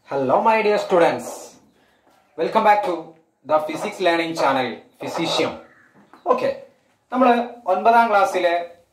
Hello, my dear students. Welcome back to the physics learning channel, Physicium. Okay നമ്മൾ ഒൻപതാം ക്ലാസ്സിലെ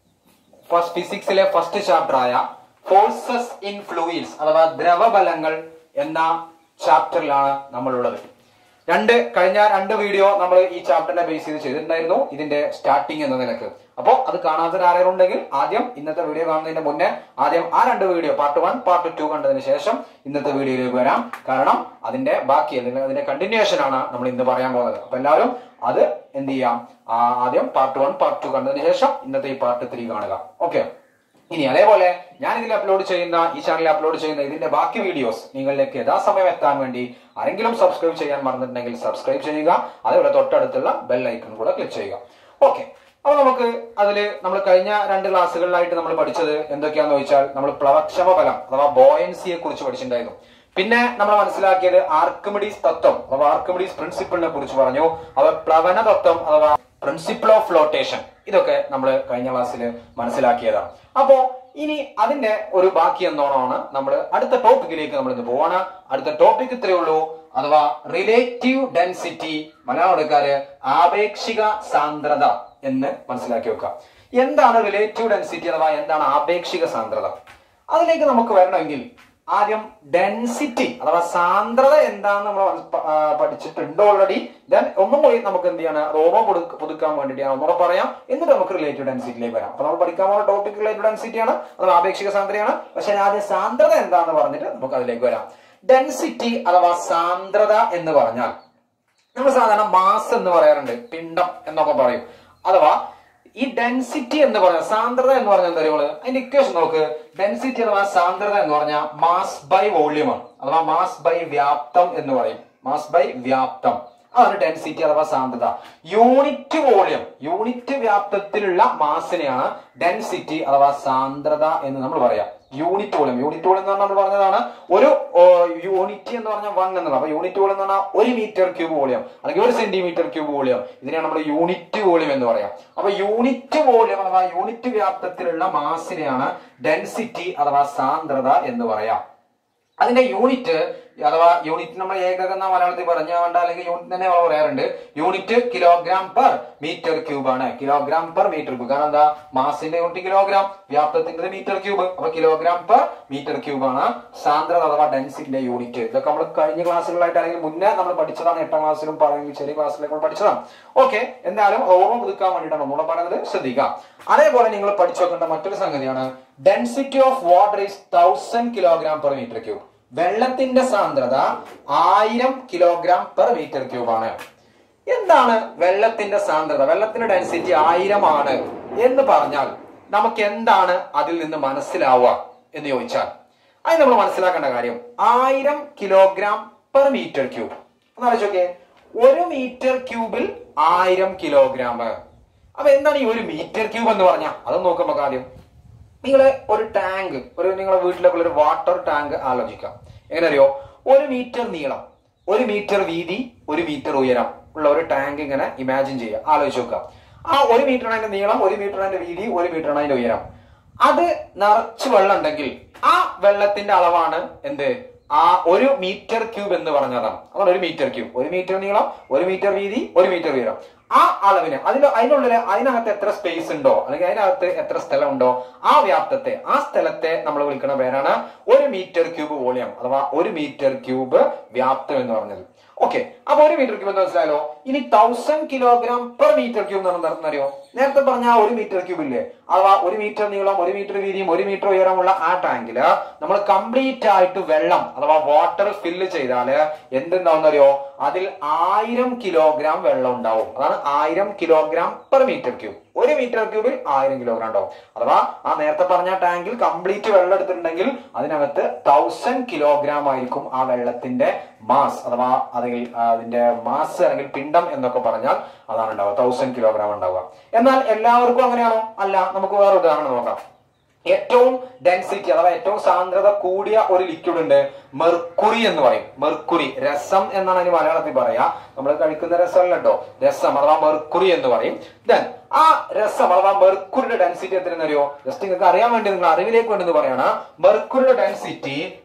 first ഫിസിക്സിലെ first chapter ആയ forces in fluids അഥവാ ദ്രവബലങ്ങൾ എന്ന ചാപ്റ്ററിലാണ് നമ്മളുള്ളത് രണ്ട് കഴിഞ്ഞ രണ്ട് വീഡിയോ നമ്മൾ ഈ ചാപ്റ്ററിനെ ബേസ് ചെയ്ത് ചെയ്തിട്ടുണ്ടായിരുന്നു ഇതിന്റെ സ്റ്റാർട്ടിങ് എന്ന നിലക്ക് അപ്പോൾ അത് കാണാത്ത ആരെങ്കിലും ഉണ്ടെങ്കിൽ ആദ്യം ഇന്നത്തെ വീഡിയോ കാണുന്നതിന്റെ മുന്നേ ആദ്യം ആ രണ്ട് video part one part two കണ്ടതിന് ശേഷം ഇന്നത്തെ വീഡിയോയിലേക്ക് വരാം കാരണം അതിന്റെ ബാക്കി അല്ലെങ്കിൽ അതിന്റെ കണ്ടിന്യൂഷൻ ആണ് നമ്മൾ ഇന്ന് പറയാൻ പോകുന്നത് അപ്പൊ എല്ലാവരും അത് എന്ത് ചെയ്യാം ആ, ആദ്യം പാർട്ട് വൺ പാർട്ട് ടു കണ്ടതിന് ശേഷം ഇന്നത്തെ ഈ പാർട്ട് ത്രീ കാണുക ഓക്കെ ഇനി അതേപോലെ ഞാൻ ഇതിൽ അപ്ലോഡ് ചെയ്യുന്ന ഈ ചാനലിൽ അപ്ലോഡ് ചെയ്യുന്ന ഇതിന്റെ ബാക്കി വീഡിയോസ് നിങ്ങളിലേക്ക് യഥാസമയം എത്താൻ വേണ്ടി ആരെങ്കിലും സബ്സ്ക്രൈബ് ചെയ്യാൻ മറന്നിട്ടുണ്ടെങ്കിൽ സബ്സ്ക്രൈബ് ചെയ്യുക അതേപോലെ തൊട്ടടുത്തുള്ള ബെൽ ഐക്കൺ കൂടെ ക്ലിക്ക് ചെയ്യുക ഓക്കെ അപ്പൊ നമുക്ക് അതില് നമ്മൾ കഴിഞ്ഞ രണ്ട് ക്ലാസ്സുകളിലായിട്ട് നമ്മൾ പഠിച്ചത് എന്തൊക്കെയാന്ന് ചോദിച്ചാൽ നമ്മൾ പ്ലവക്ഷമ ബലം അഥവാ ബോയൻസിയെ കുറിച്ച് പഠിച്ചിട്ടുണ്ടായിരുന്നു പിന്നെ നമ്മൾ മനസ്സിലാക്കിയത് ആർക്കിമിഡീസ് തത്വം അഥവാ ആർക്കിമിഡീസ് പ്രിൻസിപ്പിളിനെ കുറിച്ച് പറഞ്ഞു അവ പ്ലവന തത്വം അഥവാ പ്രിൻസിപ്പിൾ ഓഫ് ഫ്ലോട്ടേഷൻ ഇതൊക്കെ നമ്മൾ കഴിഞ്ഞ ക്ലാസ്സിൽ മനസ്സിലാക്കിയതാണ് അപ്പോ ഇനി അതിന്റെ ഒരു ബാക്കി എന്നോണമാണ് നമ്മൾ അടുത്ത ടോപ്പിക്കിലേക്ക് നമ്മൾ ഇന്ന് പോവാണ് അടുത്ത ടോപ്പിക് ഇത്രയേ ഉള്ളൂ അഥവാ റിലേറ്റീവ് ഡെൻസിറ്റി മലയാളം എടുക്കാര് ആപേക്ഷിക സാന്ദ്രത എന്ന് മനസ്സിലാക്കി വെക്കുക എന്താണ് റിലേറ്റീവ് ഡെൻസിറ്റി അഥവാ എന്താണ് ആപേക്ഷിക സാന്ദ്രത അതിലേക്ക് നമുക്ക് വരണമെങ്കിൽ ആദ്യം ഡെൻസിറ്റി അഥവാ സാന്ദ്രത എന്താന്ന് നമ്മൾ പഠിച്ചിട്ടുണ്ട് ഓൾറെഡി ദെൻ ഒന്നും കൂടി നമുക്ക് എന്ത് ചെയ്യാണ് അത് ഓർമ്മ പുതു- പുതുക്കാൻ വേണ്ടിയിട്ട് ഞാൻ ഒന്നുകൂടെ പറയാം എന്നിട്ട് നമുക്ക് റിലേറ്റീവ് ഡെൻസിറ്റിയിലേക്ക് വരാം അപ്പൊ നമ്മൾ പഠിക്കാൻ പോകുന്ന ടോപ്പിക് റിലേറ്റീവ് ഡെൻസിറ്റിയാണ് അത് ആപേക്ഷിക സാന്ദ്രതയാണ് പക്ഷെ ആദ്യം സാന്ദ്രത എന്താന്ന് പറഞ്ഞിട്ട് നമുക്ക് അതിലേക്ക് വരാം ഡെൻസിറ്റി അഥവാ സാന്ദ്രത എന്ന് പറഞ്ഞാൽ നമ്മൾ സാധാരണ മാസ് എന്ന് പറയാറുണ്ട് പിണ്ഡം എന്നൊക്കെ പറയും അഥവാ ഈ ഡെൻസിറ്റി എന്ന് പറഞ്ഞ സാന്ദ്രത എന്ന് പറഞ്ഞാൽ എന്താ പറയുക അതിന്റെ ഇക്വേഷൻ നോക്ക് ഡെൻസിറ്റി അഥവാ സാന്ദ്രത എന്ന് പറഞ്ഞാൽ മാസ് ബൈ വോള്യൂം ആണ് അഥവാ മാസ് ബൈ വ്യാപ്തം എന്ന് പറയും മാസ് ബൈ വ്യാപ്തം അതാണ് ഡെൻസിറ്റി അഥവാ സാന്ദ്രത യൂണിറ്റ് വോള്യം യൂണിറ്റ് വ്യാപ്തത്തിലുള്ള മാസിനെയാണ് ഡെൻസിറ്റി അഥവാ സാന്ദ്രത എന്ന് നമ്മൾ പറയാം യൂണിറ്റ് വോളിയം യൂണിറ്റ് വോളിയം എന്ന് പറഞ്ഞാൽ നമ്മൾ പറഞ്ഞതാണ് ഒരു യൂണിറ്റ് എന്ന് പറഞ്ഞാൽ വൺ എന്നുള്ളത് അപ്പൊ യൂണിറ്റ് വോളിയം എന്ന് പറഞ്ഞാൽ ഒരു മീറ്റർ ക്യൂബ് വോളിയം അല്ലെങ്കിൽ ഒരു സെന്റിമീറ്റർ ക്യൂബ് വോളിയം ഇതിനെയാണ് നമ്മൾ യൂണിറ്റ് വോളിയം എന്ന് പറയാം അപ്പൊ യൂണിറ്റ് വോളിയം അഥവാ യൂണിറ്റ് വ്യാപ്തത്തിലുള്ള മാസിനെയാണ് ഡെൻസിറ്റി അഥവാ സാന്ദ്രത എന്ന് പറയാം അതിന്റെ യൂണിറ്റ് അഥവാ യൂണിറ്റ് നമ്മൾ ഏകക എന്ന മലയാളത്തിൽ പറഞ്ഞാണ്ട് അല്ലെങ്കിൽ യൂണിറ്റ് തന്നെ നമ്മൾ പറയാറുണ്ട് unit kilogram per metre cube ആണ് കിലോഗ്രാം പെർ മീറ്റർ ക്യൂബ് കാരണം എന്താ മാസിന്റെ യൂണിറ്റ് കിലോഗ്രാം വ്യാപ്തത്തിന്റെ മീറ്റർ ക്യൂബ് അപ്പൊ കിലോഗ്രാം പെർ മീറ്റർ ക്യൂബ് ആണ് സാന്ദ്രത അഥവാ ഡെൻസിറ്റിന്റെ യൂണിറ്റ് ഇതൊക്കെ നമ്മൾ കഴിഞ്ഞ ക്ലാസ്സുകളായിട്ട് അല്ലെങ്കിൽ മുന്നേ നമ്മൾ പഠിച്ചതാണ് എട്ടാം ക്ലാസ്സിലും പറയുമെങ്കിൽ ചെറിയ ക്ലാസ്സിലേക്ക് നമ്മൾ പഠിച്ചതാണ് ഓക്കെ എന്തായാലും ഓർമ്മ പുതുക്കാൻ വേണ്ടിയിട്ടാണ് ഒന്നുകൂടെ പറയുന്നത് ശ്രദ്ധിക്കുക അതേപോലെ നിങ്ങൾ പഠിച്ചു വെക്കേണ്ട മറ്റൊരു സംഗതിയാണ് density of water is thousand kilogram per metre cube വെള്ളത്തിന്റെ സാന്ദ്രത ആയിരം കിലോഗ്രാം പെർ മീറ്റർ ക്യൂബ് ആണ് എന്താണ് വെള്ളത്തിന്റെ സാന്ദ്രത വെള്ളത്തിന്റെ ഡെൻസിറ്റി ആയിരം ആണ് എന്ന് പറഞ്ഞാൽ നമുക്ക് എന്താണ് അതിൽ നിന്ന് മനസ്സിലാവുക എന്ന് ചോദിച്ചാൽ അത് നമ്മൾ മനസ്സിലാക്കേണ്ട കാര്യം ആയിരം കിലോഗ്രാം പെർ മീറ്റർ ക്യൂബ് ഒന്ന് ആലോചിച്ചോക്കെ ഒരു മീറ്റർ ക്യൂബിൽ ആയിരം കിലോഗ്രാം അപ്പൊ എന്താണ് ഈ ഒരു മീറ്റർ ക്യൂബ് എന്ന് പറഞ്ഞാൽ അത് നോക്കുമ്പോ ആദ്യം നിങ്ങൾ ഒരു ടാങ്ക് ഒരു നിങ്ങളുടെ വീട്ടിലൊക്കെ ഒരു വാട്ടർ ടാങ്ക് ആലോചിക്കാം എങ്ങനെ അറിയോ ഒരു മീറ്റർ നീളം ഒരു മീറ്റർ വീതി ഒരു മീറ്റർ ഉയരം ഉള്ള ഒരു ടാങ്ക് ഇങ്ങനെ ഇമാജിൻ ചെയ്യുക ആലോചിച്ച് നോക്കുക ആ ഒരു മീറ്റർ അതിന്റെ നീളം ഒരു മീറ്റർ അതിന്റെ വീതി ഒരു മീറ്റർ അതിന്റെ ഉയരം അത് നിറച്ച് വെള്ളം ഉണ്ടെങ്കിൽ ആ വെള്ളത്തിന്റെ അളവാണ് എന്ത് ആ ഒരു മീറ്റർ ക്യൂബ് എന്ന് പറഞ്ഞതാണ് അതാണ് ഒരു മീറ്റർ ക്യൂബ് ഒരു മീറ്റർ നീളം ഒരു മീറ്റർ വീതി ഒരു മീറ്റർ ഉയരം ആ അളവിന് അതിൽ അതിനുള്ളിൽ അതിനകത്ത് എത്ര സ്പേസ് ഉണ്ടോ അല്ലെങ്കിൽ അതിനകത്ത് എത്ര സ്ഥലം ഉണ്ടോ ആ വ്യാപ്തത്തെ ആ സ്ഥലത്തെ നമ്മൾ വിളിക്കുന്ന പേരാണ് ഒരു മീറ്റർ ക്യൂബ് വോളിയം അഥവാ ഒരു മീറ്റർ ക്യൂബ് വ്യാപ്തം എന്ന് പറഞ്ഞത് ഓക്കെ അപ്പൊ ഒരു മീറ്റർ ക്യൂബ് എന്ന് മനസ്സിലായല്ലോ ഇനി thousand kilogram per metre cube എന്ന് പറഞ്ഞറിയോ നേരത്തെ പറഞ്ഞ ആ ഒരു മീറ്റർ ക്യൂബ് ഇല്ലേ അഥവാ ഒരു മീറ്റർ നീളം ഒരു മീറ്റർ വീതിയും ഒരു മീറ്റർ ഉയരമുള്ള ആ ടാങ്കില് നമ്മൾ കംപ്ലീറ്റ് ആയിട്ട് വെള്ളം അഥവാ വാട്ടർ ഫില്ല് ചെയ്താല് എന്തുണ്ടാവുന്നറിയോ അതിൽ ആയിരം കിലോഗ്രാം വെള്ളം ഉണ്ടാവും അതാണ് ആയിരം കിലോഗ്രാം പെർ മീറ്റർ ക്യൂബ് ഒരു മീറ്റർ ക്യൂബിൽ ആയിരം കിലോഗ്രാം ഉണ്ടാവും അഥവാ ആ നേരത്തെ പറഞ്ഞ ടാങ്കിൽ കംപ്ലീറ്റ് വെള്ളം എടുത്തിട്ടുണ്ടെങ്കിൽ അതിനകത്ത് തൗസൻഡ് കിലോഗ്രാം ആയിരിക്കും ആ വെള്ളത്തിന്റെ മാസ് അഥവാ അതിൽ അതിന്റെ മാസ് അല്ലെങ്കിൽ പിണ്ഡം എന്നൊക്കെ പറഞ്ഞാൽ അതാണ് ഉണ്ടാവുക തൗസൻഡ് കിലോഗ്രാം ഉണ്ടാവുക എന്നാൽ എല്ലാവർക്കും അങ്ങനെയാണോ അല്ല നമുക്ക് വേറെ ഉദാഹരണം നോക്കാം ഏറ്റവും ഡെൻസിറ്റി അഥവാ ഏറ്റവും സാന്ദ്രത കൂടിയ ഒരു ലിക്വിഡ് ഉണ്ട് മെർക്കുറി എന്ന് പറയും മെർക്കുറി രസം എന്നാണ് അതിന് മലയാളത്തിൽ പറയാ നമ്മൾ കഴിക്കുന്ന രസമല്ല കേട്ടോ രസം അഥവാ മെർക്കുറി എന്ന് പറയും ദെൻ ആ രസം അഥവാ മെർക്കുറിയുടെ ഡെൻസിറ്റി എത്രയെന്ന് അറിയോ ജസ്റ്റ് നിങ്ങൾക്ക് അറിയാൻ വേണ്ടി നിങ്ങൾ അറിവിലേക്ക് വേണ്ടി പറയാണ് മെർക്കുറിയുടെ ഡെൻസിറ്റി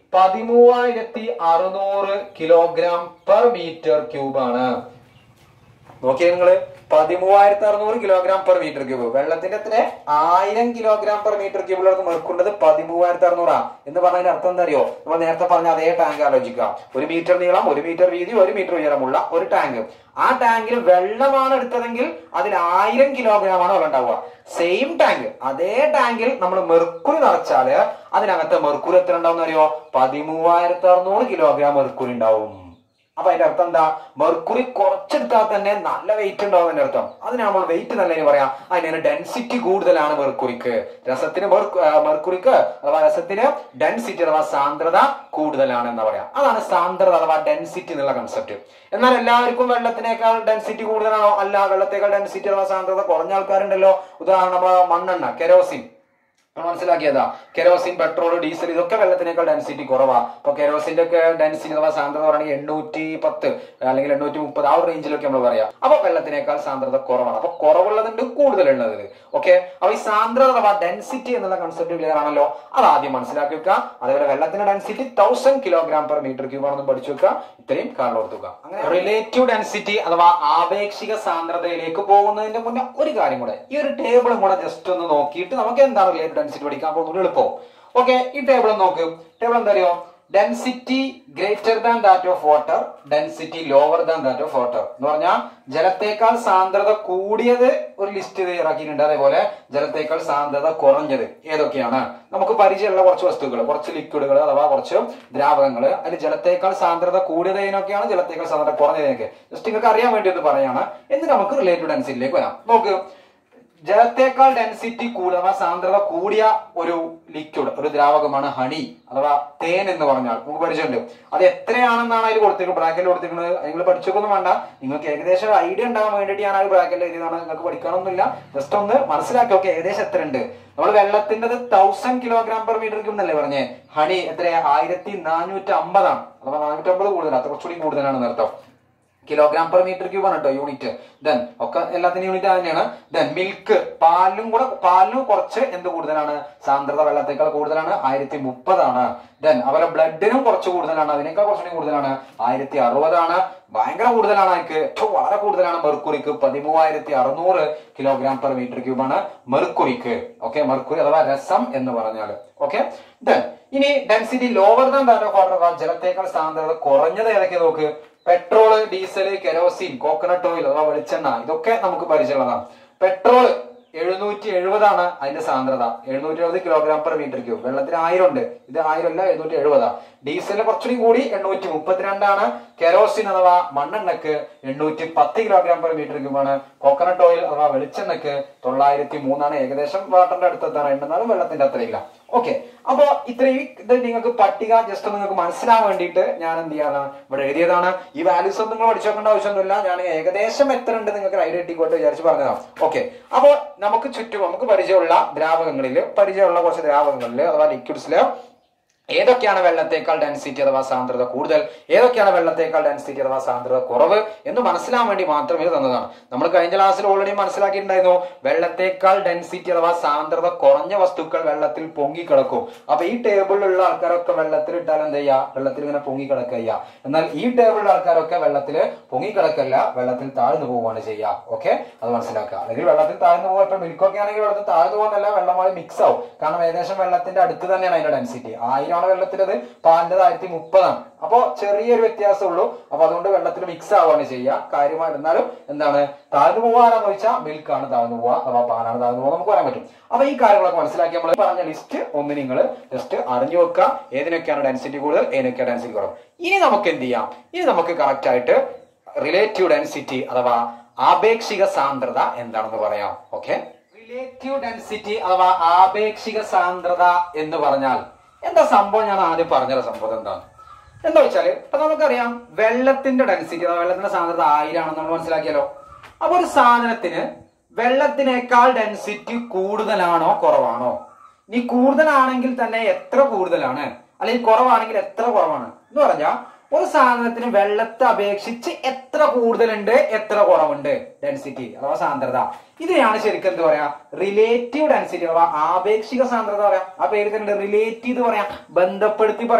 പതിമൂവായിരത്തി അറുന്നൂറ് കിലോഗ്രാം പെർ മീറ്റർ ക്യൂബ് ആണ് നോക്കിയേ നിങ്ങള് പതിമൂവായിരത്തി അറുന്നൂറ് കിലോഗ്രാം പെർ മീറ്റർ ക്യൂബ് വെള്ളത്തിന്റെ എത്ര ആയിരം കിലോഗ്രാം പെർ മീറ്റർ ക്യൂബിലുള്ളത് മെർക്കുണ്ടത് പതിമൂവായിരത്തി അറുന്നൂറാ എന്ന് പറഞ്ഞതിന്റെ അർത്ഥം എന്താ അറിയോ നമ്മൾ നേരത്തെ പറഞ്ഞ അതേ ടാങ്ക് ആലോചിക്കുക ഒരു മീറ്റർ നീളം ഒരു മീറ്റർ വീതി ഒരു മീറ്റർ ഉയരമുള്ള ഒരു ടാങ്ക് ആ ടാങ്കിൽ വെള്ളമാണ് എടുത്തതെങ്കിൽ അതിൽ ആയിരം കിലോഗ്രാം ആണ് വെള്ളം ഉണ്ടാവുക സെയിം ടാങ്ക് അതേ ടാങ്കിൽ നമ്മൾ മെർക്കുറി നിറച്ചാല് അതിനകത്ത് മെർക്കുറി എത്ര ഉണ്ടാവും അറിയോ പതിമൂവായിരത്തി അറുന്നൂറ് കിലോഗ്രാം മെർക്കുറി ഉണ്ടാവും അപ്പൊ അതിന്റെ അർത്ഥം എന്താ മെർക്കുറി കുറച്ചെടുത്താൽ തന്നെ നല്ല വെയിറ്റ് ഉണ്ടാവും അതിന്റെ അർത്ഥം അതിന് നമ്മൾ വെയിറ്റ് നല്ല പറയാം അതിന് ഡെൻസിറ്റി കൂടുതലാണ് മെർക്കുറിക്ക് രസത്തിന് മെർക്ക്- ആ, മെർക്കുറിക്ക് അഥവാ രസത്തിന് ഡെൻസിറ്റി അഥവാ സാന്ദ്രത കൂടുതലാണ് എന്ന് പറയാം അതാണ് സാന്ദ്രത അഥവാ ഡെൻസിറ്റി എന്നുള്ള കൺസെപ്റ്റ് എന്നാൽ എല്ലാവർക്കും വെള്ളത്തിനേക്കാൾ ഡെൻസിറ്റി കൂടുതലാണോ അല്ല വെള്ളത്തേക്കാൾ ഡെൻസിറ്റി അഥവാ സാന്ദ്രത കുറഞ്ഞ ആൾക്കാരുണ്ടല്ലോ ഉദാഹരണം നമ്മളെ മണ്ണെണ്ണ കെരോസിൻ നമ്മൾ മനസ്സിലാക്കിയതാ കെരോസിൻ പെട്രോൾ ഡീസൽ ഇതൊക്കെ വെള്ളത്തിനേക്കാൾ ഡെൻസിറ്റി കുറവാ അപ്പൊ കെരോസിന്റെ ഒക്കെ ഡെൻസിറ്റി അഥവാ സാന്ദ്രത പറയുകയാണെങ്കിൽ എണ്ണൂറ്റി പത്ത് അല്ലെങ്കിൽ എണ്ണൂറ്റി മുപ്പത് ആ ഒരു റേഞ്ചിലൊക്കെ നമ്മൾ പറയാം അപ്പൊ വെള്ളത്തിനേക്കാൾ സാന്ദ്രത കുറവാണ് അപ്പൊ കുറവുള്ളതുണ്ട് കൂടുതലുള്ളത് ഓക്കെ അപ്പൊ ഈ സാന്ദ്രത അഥവാ ഡെൻസിറ്റി എന്നുള്ള കൺസെപ്റ്റ് ക്ലിയർ ആണല്ലോ അത് ആദ്യം മനസ്സിലാക്കി വെക്കുക അതേപോലെ വെള്ളത്തിന്റെ density thousand kilogram per metre cube ആണെന്ന് പഠിച്ചു വെക്കുക ഇത്രയും കാരണം ഓർത്തുക അങ്ങനെ റിലേറ്റീവ് ഡെൻസിറ്റി അഥവാ ആപേക്ഷിക സാന്ദ്രതയിലേക്ക് പോകുന്നതിന്റെ മുന്നേ ഒരു കാര്യം കൂടെ ഈ ഒരു ടേബിളും കൂടെ ജസ്റ്റ് ഒന്ന് നോക്കിയിട്ട് നമുക്ക് എന്താണ് റിലേറ്റീവ് ഡെൻസിറ്റി പഠിക്കാൻ പോകുന്നത് എളുപ്പം ഓക്കെ ഈ ടേബിൾ നോക്ക് ടേബിൾ എന്താ അറിയോ density greater than that of water density lower than that of water എന്ന് പറഞ്ഞാൽ ജലത്തേക്കാൾ സാന്ദ്രത കൂടിയത് ഒരു ലിസ്റ്റ് തയ്യാറാക്കിയിട്ടുണ്ട് അതേപോലെ ജലത്തേക്കാൾ സാന്ദ്രത കുറഞ്ഞത് ഏതൊക്കെയാണ് നമുക്ക് പരിചയമുള്ള കുറച്ച് വസ്തുക്കൾ കുറച്ച് ലിക്വിഡുകൾ അഥവാ കുറച്ച് ദ്രാവകങ്ങൾ അതിൽ ജലത്തേക്കാൾ സാന്ദ്രത കൂടിയത് ഏതൊക്കെയാണ് ജലത്തേക്കാൾ സാന്ദ്രത കുറഞ്ഞതിനൊക്കെ ജസ്റ്റ് നിങ്ങൾക്ക് അറിയാൻ വേണ്ടി ഒന്ന് പറയാണ് എന്നിട്ട് നമുക്ക് റിലേറ്റീവ് ഡെൻസിറ്റിയിലേക്ക് വരാം നോക്ക് ജലത്തേക്കാൾ ഡെൻസിറ്റി കൂടി അഥവാ സാന്ദ്രത കൂടിയ ഒരു ലിക്വിഡ് ഒരു ദ്രാവകമാണ് ഹണി അഥവാ തേൻ എന്ന് പറഞ്ഞാൽ നമുക്ക് പരിചയമുണ്ട് അത് എത്രയാണെന്നാണ് അതിൽ കൊടുത്തിരിക്കുന്നത് ബ്രാക്കറ്റിൽ കൊടുത്തിരിക്കുന്നത് നിങ്ങൾ പഠിച്ചൊന്നും വേണ്ട നിങ്ങൾക്ക് ഏകദേശം ഐഡിയ ഉണ്ടാകാൻ വേണ്ടിയിട്ട് ഞാൻ ആ ഒരു ബ്രാക്കറ്റിൽ എഴുതിയതാണ് നിങ്ങൾക്ക് പഠിക്കണമെന്നില്ല ജസ്റ്റ് ഒന്ന് മനസ്സിലാക്കി ഓക്കെ ഏകദേശം എത്ര ഉണ്ട് നമ്മൾ വെള്ളത്തിൻ്റെത് thousand kilogram per metre cube എന്നല്ലേ പറഞ്ഞേ ഹണി എത്രയാ ആയിരത്തി നാനൂറ്റി അമ്പതാണ് അഥവാ നാനൂറ്റി അമ്പത് കൂടുതലാണ് അത് കുറച്ചുകൂടി കൂടുതലാണ് എന്നർത്ഥം കിലോഗ്രാം പെർ മീറ്റർ ക്യൂബ് ആണ് കേട്ടോ യൂണിറ്റ് ദെൻ ഒക്കെ എല്ലാത്തിനും യൂണിറ്റ് തന്നെയാണ് ദെൻ മിൽക്ക് പാലിലും കൂടെ പാലിനും കുറച്ച് എന്ത് കൂടുതലാണ് സാന്ദ്രത വെള്ളത്തേക്കാൾ കൂടുതലാണ് ആയിരത്തി മുപ്പതാണ് ദെൻ അതുപോലെ ബ്ലഡിനും കുറച്ച് കൂടുതലാണ് അതിനേക്കാൾ കുറച്ചുകൂടി കൂടുതലാണ് ആയിരത്തി അറുപതാണ് ഭയങ്കര കൂടുതലാണ് അതിക്ക് ഏറ്റവും വളരെ കൂടുതലാണ് മെർക്കുറിക്ക് പതിമൂവായിരത്തി അറുന്നൂറ് കിലോഗ്രാം പെർ മീറ്റർ ക്യൂബ് ആണ് മെർക്കുറിക്ക് ഓക്കെ മെർക്കുറി അഥവാ രസം എന്ന് പറഞ്ഞാൽ ഓക്കെ ദെൻ ഇനി density lower than that of water ജലത്തേക്കാൾ സാന്ദ്രത കുറഞ്ഞത് ഏതൊക്കെ നോക്ക് petrol diesel kerosene coconut oil അഥവാ വെളിച്ചെണ്ണ ഇതൊക്കെ നമുക്ക് പരിചയമുള്ളതാണ് പെട്രോൾ എഴുന്നൂറ്റി എഴുപതാണ് അതിന്റെ സാന്ദ്രത എഴുന്നൂറ്റി എഴുപത് കിലോഗ്രാം പെർ മീറ്റർ ക്യൂബ് വെള്ളത്തിന് ആയിരം ഉണ്ട് ഇത് ആയിരം അല്ല എഴുന്നൂറ്റി എഴുപതാ ഡീസലിന് കുറച്ചുകൂടി കൂടി എണ്ണൂറ്റി മുപ്പത്തിരണ്ടാണ് കെരോസിൻ അഥവാ മണ്ണെണ്ണക്ക് എണ്ണൂറ്റി പത്ത് കിലോഗ്രാം പെർ മീറ്റർ ക്യൂബ് ആണ് കോക്കനട്ട് ഓയിൽ അഥവാ വെളിച്ചെണ്ണക്ക് തൊള്ളായിരത്തി മൂന്നാണ് ഏകദേശം വാട്ടറിന്റെ അടുത്തെത്താണ് എണ്ണുന്നാലും വെള്ളത്തിന്റെ അത്രയില്ല ഓക്കെ അപ്പോ ഇത്രയും ഇത് നിങ്ങൾക്ക് പട്ടിക ജസ്റ്റ് നിങ്ങൾക്ക് മനസ്സിലാൻ വേണ്ടിയിട്ട് ഞാൻ എന്ത് ചെയ്യാണ് ഇവിടെ എഴുതിയതാണ് ഈ വാല്യൂസ് ഒന്നും നിങ്ങൾ പഠിച്ചു വെക്കേണ്ട ആവശ്യമൊന്നുമില്ല ഞാൻ ഏകദേശം എത്ര ഉണ്ട് നിങ്ങൾക്ക് ഐഡിയ കിട്ടിക്കോട്ടെ വിചാരിച്ച് പറഞ്ഞതാണ് ഓക്കെ അപ്പോൾ നമുക്ക് ചുറ്റും നമുക്ക് പരിചയമുള്ള ദ്രാവകങ്ങളിൽ പരിചയമുള്ള കുറച്ച് ദ്രാവകങ്ങളിൽ അഥവാ ലിക്വിഡ്സില് ഏതൊക്കെയാണ് വെള്ളത്തേക്കാൾ ഡെൻസിറ്റി അഥവാ സാന്ദ്രത കൂടുതൽ ഏതൊക്കെയാണ് വെള്ളത്തേക്കാൾ ഡെൻസിറ്റി അഥവാ സാന്ദ്രത കുറവ് എന്ന് മനസ്സിലാൻ വേണ്ടി മാത്രം ഇത് തന്നതാണ് നമ്മൾ കഴിഞ്ഞ ക്ലാസ്സിൽ ഓൾറെഡി മനസ്സിലാക്കിയിട്ടുണ്ടായിരുന്നു വെള്ളത്തേക്കാൾ ഡെൻസിറ്റി അഥവാ സാന്ദ്രത കുറഞ്ഞ വസ്തുക്കൾ വെള്ളത്തിൽ പൊങ്ങിക്കിടക്കും അപ്പൊ ഈ ടേബിളിലുള്ള ആൾക്കാരൊക്കെ വെള്ളത്തിൽ ഇട്ടാൽ എന്ത് ചെയ്യാ വെള്ളത്തിൽ ഇങ്ങനെ പൊങ്ങിക്കിടക്കുക ചെയ്യുക എന്നാൽ ഈ ടേബിളിലുള്ള ആൾക്കാരൊക്കെ വെള്ളത്തിൽ പൊങ്ങിക്കിടക്കല്ല വെള്ളത്തിൽ താഴ്ന്നു പോവുകയാണ് ചെയ്യുക ഓക്കെ അത് മനസ്സിലാക്കുക അല്ലെങ്കിൽ വെള്ളത്തിൽ താഴ്ന്നു പോകുക ഇപ്പൊ മിൽക്കൊക്കെ ആണെങ്കിൽ വെള്ളത്തിൽ താഴ്ന്നു പോകുന്നല്ല വെള്ളമായി മിക്സ് ആവും കാരണം ഏകദേശം വെള്ളത്തിന്റെ അടുത്ത് തന്നെയാണ് അതിന്റെ ഡെൻസിറ്റി ആയിരമാണ് വെള്ളത്തിലത് പാലിന്റെ ആയിരത്തി മുപ്പതാണ് അപ്പോ ചെറിയൊരു വ്യത്യാസമുള്ളൂ അപ്പൊ അതുകൊണ്ട് വെള്ളത്തിൽ മിക്സ് ആവുകയാണ് ചെയ്യുക കാര്യമായിട്ട് എന്നാലും എന്താണ് താഴ്ന്നു പോകാനെന്ന് ചോദിച്ചാൽ മിൽക്കാണ് താഴ്ന്നു പോവുക അഥവാ പാലാണ് താഴ്ന്നു പോകാൻ നമുക്ക് പറയാൻ പറ്റും അപ്പൊ ഈ കാര്യങ്ങളൊക്കെ മനസ്സിലാക്കി നമ്മൾ പറഞ്ഞ ലിസ്റ്റ് ഒന്ന് നിങ്ങൾ ജസ്റ്റ് അറിഞ്ഞു വെക്കുക ഏതിനൊക്കെയാണ് ഡെൻസിറ്റി കൂടുതൽ ഏതിനൊക്കെയാണ് ഡെൻസിറ്റി കുറവ് ഇനി നമുക്ക് എന്ത് ചെയ്യാം ഇനി നമുക്ക് കറക്റ്റ് ആയിട്ട് റിലേറ്റീവ് ഡെൻസിറ്റി അഥവാ ആപേക്ഷിക സാന്ദ്രത എന്താണെന്ന് പറയാം ഓക്കെ റിലേറ്റീവ് ഡെൻസിറ്റി അഥവാ ആപേക്ഷിക സാന്ദ്രത എന്ന് പറഞ്ഞാൽ എന്താ സംഭവം ഞാൻ ആദ്യം പറഞ്ഞ സംഭവം എന്താണ് എന്താ വെച്ചാല് ഇപ്പൊ നമുക്കറിയാം വെള്ളത്തിന്റെ ഡെൻസിറ്റി അഥവാ വെള്ളത്തിന്റെ സാന്ദ്രത ആയിരം ആണെന്ന് നമ്മൾ മനസ്സിലാക്കിയല്ലോ അപ്പൊ ഒരു സാധനത്തിന് വെള്ളത്തിനേക്കാൾ ഡെൻസിറ്റി കൂടുതലാണോ കുറവാണോ ഇനി കൂടുതലാണെങ്കിൽ തന്നെ എത്ര കൂടുതലാണ് അല്ലെങ്കിൽ കുറവാണെങ്കിൽ എത്ര കുറവാണ് എന്ന് പറഞ്ഞാൽ ഒരു സാധനത്തിന് വെള്ളത്തെ അപേക്ഷിച്ച് എത്ര കൂടുതലുണ്ട് എത്ര കുറവുണ്ട് ഡെൻസിറ്റി അഥവാ സാന്ദ്രത ഇതിനെയാണ് ശരിക്കും എന്ത് പറയാ റിലേറ്റീവ് ഡെൻസിറ്റി അഥവാ ആപേക്ഷിക സാന്ദ്രത പറയാം ആ പേര് തന്നെ റിലേറ്റീവ് പറയാം ബന്ധപ്പെടുത്തി പറയാം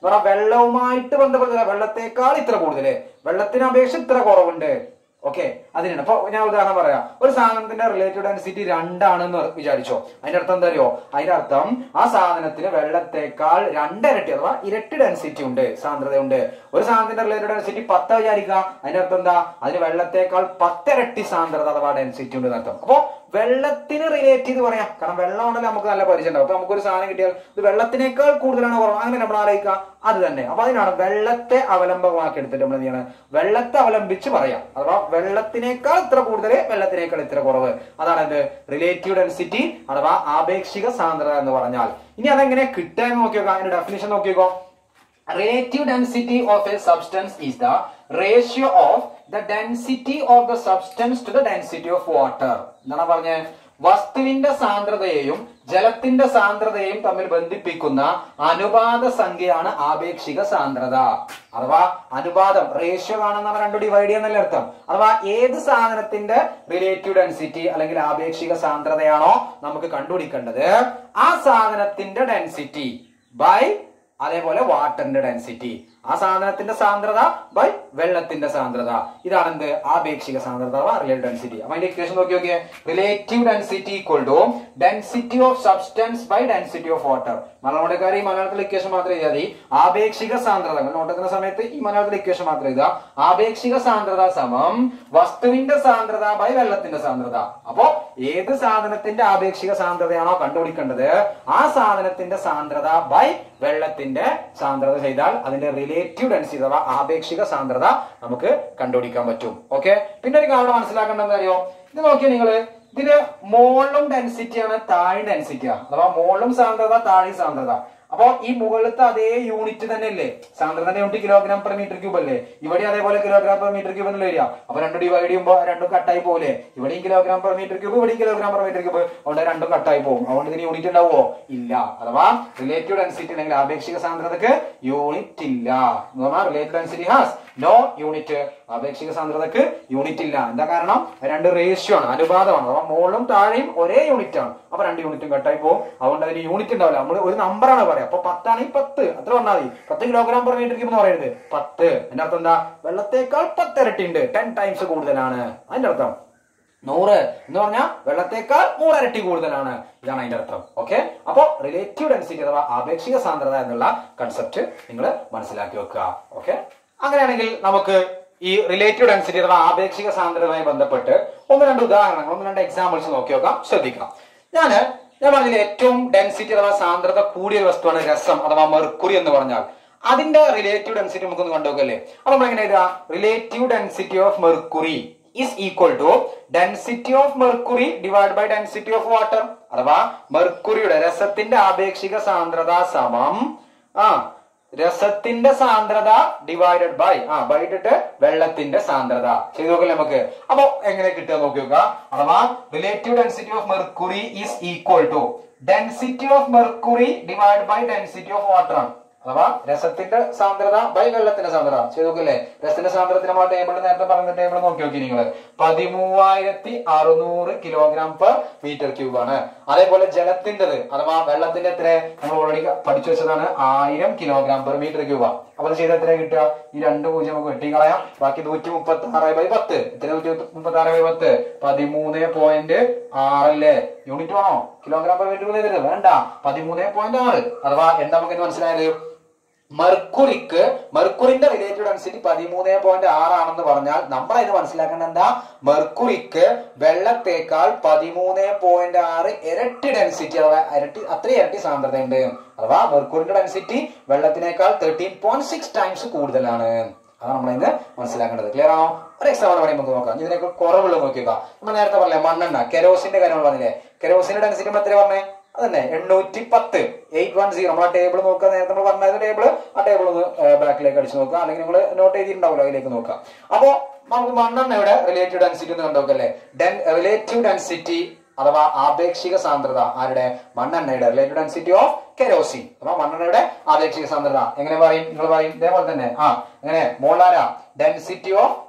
എന്ന് പറഞ്ഞാൽ വെള്ളവുമായിട്ട് ബന്ധപ്പെട്ട വെള്ളത്തേക്കാൾ ഇത്ര കൂടുതൽ വെള്ളത്തിന് അപേക്ഷ ഇത്ര കുറവുണ്ട് ഓക്കെ അതിനാണ് അപ്പൊ ഞാൻ ഉദാഹരണം പറയാം ഒരു സാധനത്തിന്റെ റിലേറ്റീവ് ഡെൻസിറ്റി രണ്ടാണെന്ന് വിചാരിച്ചോ അതിന്റെ അർത്ഥം എന്താ അറിയോ അതിന്റെ അർത്ഥം ആ സാധനത്തിന് വെള്ളത്തേക്കാൾ രണ്ടിരട്ടി അഥവാ ഇരട്ടി ഡെൻസിറ്റി ഉണ്ട് സാന്ദ്രതയുണ്ട് ഒരു സാധനത്തിന്റെ റിലേറ്റീവ് ഡെൻസിറ്റി പത്ത് വിചാരിക്കുക അതിന്റെ അർത്ഥം എന്താ അതിന് വെള്ളത്തേക്കാൾ പത്തിരട്ടി സാന്ദ്രത അഥവാ ഡെൻസിറ്റി ഉണ്ട് എന്നർത്ഥം അപ്പൊ വെള്ളത്തിന് റിലേറ്റ് ചെയ്ത് പറയാം കാരണം വെള്ളമാണല്ലോ നമുക്ക് നല്ല പരിചയം ഉണ്ടാവും അപ്പൊ നമുക്കൊരു സാധനം കിട്ടിയാൽ ഇത് വെള്ളത്തിനേക്കാൾ കൂടുതലാണ് കുറവ് അങ്ങനെ നമ്മൾ ആലോചിക്കുക അത് തന്നെ അപ്പൊ അതിനാണ് വെള്ളത്തെ അവലംബമാക്കി എടുത്തിട്ട് നമ്മൾ എന്ത് ചെയ്യണം വെള്ളത്തെ അവലംബിച്ച് പറയാം അഥവാ വെള്ളത്തിനേക്കാൾ ഇത്ര കൂടുതൽ വെള്ളത്തിനേക്കാൾ ഇത്ര കുറവ് അതാണ് ഇത് റിലേറ്റീവ് ഡെൻസിറ്റി അഥവാ ആപേക്ഷിക സാന്ദ്രത എന്ന് പറഞ്ഞാൽ ഇനി അതെങ്ങനെ കിട്ടുക എന്ന് നോക്കിയോക്കാം അതിന്റെ ഡെഫിനിഷൻ നോക്കിയോക്കോ relative density of a substance is the ratio of the density of the substance to the density of water എന്താണ് പറഞ്ഞ വസ്തുവിന്റെ സാന്ദ്രതയെയും ജലത്തിന്റെ സാന്ദ്രതയെയും തമ്മിൽ ബന്ധിപ്പിക്കുന്ന അനുപാത സംഖ്യയാണ് ആപേക്ഷിക സാന്ദ്രത അഥവാ അനുപാതം റേഷ്യോ കാണുന്ന രണ്ടു ഡിവൈഡ് ചെയ്യുന്നല്ലേ അർത്ഥം അഥവാ ഏത് സാധനത്തിന്റെ റിലേറ്റീവ് ഡെൻസിറ്റി അല്ലെങ്കിൽ ആപേക്ഷിക സാന്ദ്രതയാണോ നമുക്ക് കണ്ടുപിടിക്കേണ്ടത് ആ സാധനത്തിന്റെ ഡെൻസിറ്റി ബൈ അതേപോലെ വാട്ടറിന്റെ ഡെൻസിറ്റി ആ സാധനത്തിന്റെ സാന്ദ്രത ബൈ വെള്ളത്തിന്റെ സാന്ദ്രത ഇതാണ് എന്ത് ആപേക്ഷിക സാന്ദ്രത റിലേറ്റീവ് ഡെൻസിറ്റി അപ്പൊ അതിന്റെ ഇക്വേഷൻ നോക്കി നോക്കിയേ relative density equal to density of substance by density of water മലയാളക്കാർ ഈ മലയാളത്തിലെ ഇക്വേഷൻ മാത്രം എഴുതിയാൽ മതി ആപേക്ഷിക സാന്ദ്രത നിങ്ങൾ നോട്ടുന്ന സമയത്ത് ഈ മലയാളത്തിലെ ഇക്വേഷൻ മാത്രം എഴുതുക ആപേക്ഷിക സാന്ദ്രത സമം വസ്തുവിന്റെ സാന്ദ്രത ബൈ വെള്ളത്തിന്റെ സാന്ദ്രത അപ്പോ ഏത് സാധനത്തിന്റെ ആപേക്ഷിക സാന്ദ്രതയാണോ കണ്ടുപിടിക്കേണ്ടത് ആ സാധനത്തിന്റെ സാന്ദ്രത ബൈ വെള്ളത്തിന്റെ സാന്ദ്രത ചെയ്താൽ അതിന്റെ റിലേറ്റീവ് ഡെൻസിറ്റി അഥവാ ആപേക്ഷിക സാന്ദ്രത നമുക്ക് കണ്ടുപിടിക്കാൻ പറ്റും ഓക്കെ പിന്നെ ഒരു കാര്യം മനസ്സിലാക്കേണ്ടത് അറിയോ ഇത് നോക്കിയാൽ നിങ്ങള് ഇതിന് മോളിലും ഡെൻസിറ്റിയാണ് താഴെ ഡെൻസിറ്റിയാണ് അഥവാ മോളിലും സാന്ദ്രത താഴെ സാന്ദ്രത അപ്പൊ ഈ മുകളിലത്തെ അതേ യൂണിറ്റ് തന്നെ അല്ലേ സാന്ദ്രതന്റെ unit kilogram per metre cube അല്ലേ ഇവിടെ അതേപോലെ കിലോഗ്രാം പെർ മീറ്റർ ക്യൂബ് എന്നല്ലേ വരിക അപ്പൊ രണ്ടും ഡിവൈഡ് ചെയ്യുമ്പോൾ രണ്ടും കട്ടായി പോലെ ഇവിടെയും കിലോഗ്രാം പെർ മീറ്റർ ക്യൂബ് ഇവിടെയും കിലോഗ്രാം പെർ മീറ്റർ ക്യൂബ് അതുകൊണ്ട് രണ്ടും കട്ടായി പോകും അതുകൊണ്ട് ഇതിന് യൂണിറ്റ് ഉണ്ടാവുമോ ഇല്ല അഥവാ റിലേറ്റീവ് ഡെൻസിറ്റി അല്ലെങ്കിൽ ആപേക്ഷിക സാന്ദ്രതക്ക് യൂണിറ്റ് ഇല്ല എന്ന് പറഞ്ഞാൽ relative density has no unit ആപേക്ഷിക സാന്ദ്രതക്ക് യൂണിറ്റ് ഇല്ല എന്താ കാരണം രണ്ട് റേഷ്യോ ആണ് അനുപാതമാണ് അഥവാ മുകളിലും താഴെയും ഒരേ യൂണിറ്റ് ആണ് അപ്പൊ രണ്ട് യൂണിറ്റും കട്ടായി പോകും അതുകൊണ്ട് അതിന് യൂണിറ്റ് ഉണ്ടാവില്ല നമ്മൾ ഒരു നമ്പറാണ് പറയാം അപ്പൊ പത്താണെങ്കിൽ പത്ത് അത്ര പറഞ്ഞാൽ മതി പത്ത് കിലോഗ്രാം പെർ മീറ്റർ ക്യൂബ് എന്ന് പറയുന്നത് പത്ത് അതിന്റെ അർത്ഥം എന്താ വെള്ളത്തേക്കാൾ പത്തിരട്ടി ഉണ്ട് ടെൻ ടൈംസ് കൂടുതലാണ് അതിന്റെ അർത്ഥം നൂറ് എന്ന് പറഞ്ഞാൽ വെള്ളത്തേക്കാൾ നൂറരട്ടി കൂടുതലാണ് ഇതാണ് അതിന്റെ അർത്ഥം ഓക്കെ അപ്പോ റിലേറ്റീവ് ഡെൻസിറ്റി അഥവാ ആപേക്ഷിക സാന്ദ്രത എന്നുള്ള കൺസെപ്റ്റ് നിങ്ങൾ മനസ്സിലാക്കി വെക്കുക ഓക്കെ അങ്ങനെയാണെങ്കിൽ നമുക്ക് ഈ റിലേറ്റീവ് ഡെൻസിറ്റി അഥവാ ആപേക്ഷിക സാന്ദ്രതയുമായി ബന്ധപ്പെട്ട് ഒന്ന് രണ്ട് ഉദാഹരണങ്ങൾ ഒന്ന് രണ്ട് എക്സാമ്പിൾസ് നോക്കി നോക്കാം ശ്രദ്ധിക്കണം ഞാന് ഞാൻ പറഞ്ഞില്ല ഏറ്റവും ഡെൻസിറ്റി അഥവാ സാന്ദ്രത കൂടിയ ഒരു വസ്തുവാണ് രസം അഥവാ മെർക്കുറി എന്ന് പറഞ്ഞാൽ അതിന്റെ റിലേറ്റീവ് ഡെൻസിറ്റി നമുക്കൊന്ന് കണ്ടുനോക്കല്ലേ അപ്പൊ നമ്മൾ എങ്ങനെ എഴുതുക relative density of mercury is equal to density of mercury divide by density of water അഥവാ മെർക്കുറിയുടെ രസത്തിന്റെ ആപേക്ഷിക സാന്ദ്രത സമം ആ രസത്തിന്റെ സാന്ദ്രത ഡിവൈഡഡ് ബൈ ആ ബൈ ഇട്ടിട്ട് വെള്ളത്തിന്റെ സാന്ദ്രത ചെയ്ത് നോക്കല്ലേ നമുക്ക് അപ്പൊ എങ്ങനെ കിട്ടുക നോക്കി നോക്കുക അഥവാ relative density of mercury is equal to density of mercury divide by density of water ആണ് അഥവാ രസത്തിന്റെ സാന്ദ്രത ബൈ വെള്ളത്തിന്റെ സാന്ദ്രത ചെയ്ത് നോക്കില്ലേ രസത്തിന്റെ സാന്ദ്രത നമ്മൾ ടേബിൾ നേരത്തെ പറഞ്ഞ ടേബിൾ നോക്കി നോക്കി നിങ്ങൾ പതിമൂവായിരത്തി അറുന്നൂറ് കിലോഗ്രാം പെർ മീറ്റർ ക്യൂബ് ആണ് അതേപോലെ ജലത്തിൻ്റെത് അഥവാ വെള്ളത്തിന്റെ എത്ര നമ്മൾ ഓൾറെഡി പഠിച്ചു വെച്ചതാണ് ആയിരം കിലോഗ്രാം പെർ മീറ്റർ ക്യൂബ് അപ്പൊ അത് ചെയ്ത് എത്ര കിട്ടുക ഈ രണ്ട് പൂജ്യം നമുക്ക് വെട്ടി കളയാം ബാക്കി നൂറ്റി മുപ്പത്തി ആറ് ബൈ പത്ത് എത്ര നൂറ്റി മുപ്പത്തി ആറ് ബൈ പത്ത് പതിമൂന്ന് പോയിന്റ് ആറല്ലേ യൂണിറ്റ് വേണോ കിലോഗ്രാം പെർ മീറ്റർ ക്യൂബ് വേണ്ട പതിമൂന്ന് പോയിന്റ് ആറ് അഥവാ എന്താ നമുക്ക് മനസ്സിലായത് മെർക്കുറിക്ക് മെർക്കുറിന്റെ റിലേറ്റീവ് ഡെൻസിറ്റി പതിമൂന്ന് പോയിന്റ് ആറാണെന്ന് പറഞ്ഞാൽ നമ്മൾ ഇത് മനസ്സിലാക്കേണ്ട എന്താ മെർക്കുറിക്ക് വെള്ളത്തേക്കാൾ പതിമൂന്ന് പോയിന്റ് ആറ് ഇരട്ടി ഡെൻസിറ്റി അഥവാ ഇരട്ടി അത്ര ഇരട്ടി സാന്ദ്രതയുണ്ട് അഥവാ മെർക്കുറിന്റെ ഡെൻസിറ്റി വെള്ളത്തിനേക്കാൾ തേർട്ടീൻ പോയിന്റ് സിക്സ് ടൈംസ് കൂടുതലാണ് അതാണ് നമ്മൾ ഇന്ന് മനസ്സിലാക്കേണ്ടത് ക്ലിയർ ആണോ ഒരു എക്സാമ്പിൾ വേണമെങ്കിൽ നമുക്ക് നോക്കാം ഇതിനൊക്കെ കുറവുള്ള നോക്കിയോക്ക നമ്മൾ നേരത്തെ പറഞ്ഞില്ലേ മണ്ണെണ്ണ കെരോസിന്റെ കാര്യം നമ്മൾ പറഞ്ഞില്ലേ കെരോസിന്റെ ഡെൻസിറ്റി നമ്മൾ എത്ര പറഞ്ഞേ അതന്നെ എണ്ണൂറ്റി പത്ത് എയ്റ്റ് വൺ സീറോ നമ്മൾ ആ ടേബിൾ നോക്കുക നേരത്തെ നമ്മൾ പറഞ്ഞ ടേബിൾ ആ ടേബിൾ ഒന്ന് ബാക്കിലേക്ക് അടിച്ച് നോക്കുക അല്ലെങ്കിൽ നിങ്ങൾ നോട്ട് ചെയ്തിട്ടുണ്ടാവുമല്ലോ അതിലേക്ക് നോക്കുക അപ്പോ നമുക്ക് മണ്ണെണ്ണയുടെ റിലേറ്റീവ് ഡെൻസിറ്റി ഒന്ന് കണ്ടുനോക്കല്ലേ ഡെൻ റിലേറ്റീവ് ഡെൻസിറ്റി അഥവാ ആപേക്ഷിക സാന്ദ്രത ആരുടെ മണ്ണെണ്ണയുടെ റിലേറ്റീവ് ഡെൻസിറ്റി ഓഫ് കെരോസിൻ അഥവാ മണ്ണെണ്ണയുടെ ആപേക്ഷിക സാന്ദ്രത എങ്ങനെ പറയും നിങ്ങൾ പറയും ഇതേപോലെ തന്നെ ആ എങ്ങനെ മോളാര ഡെൻസിറ്റി ഓഫ്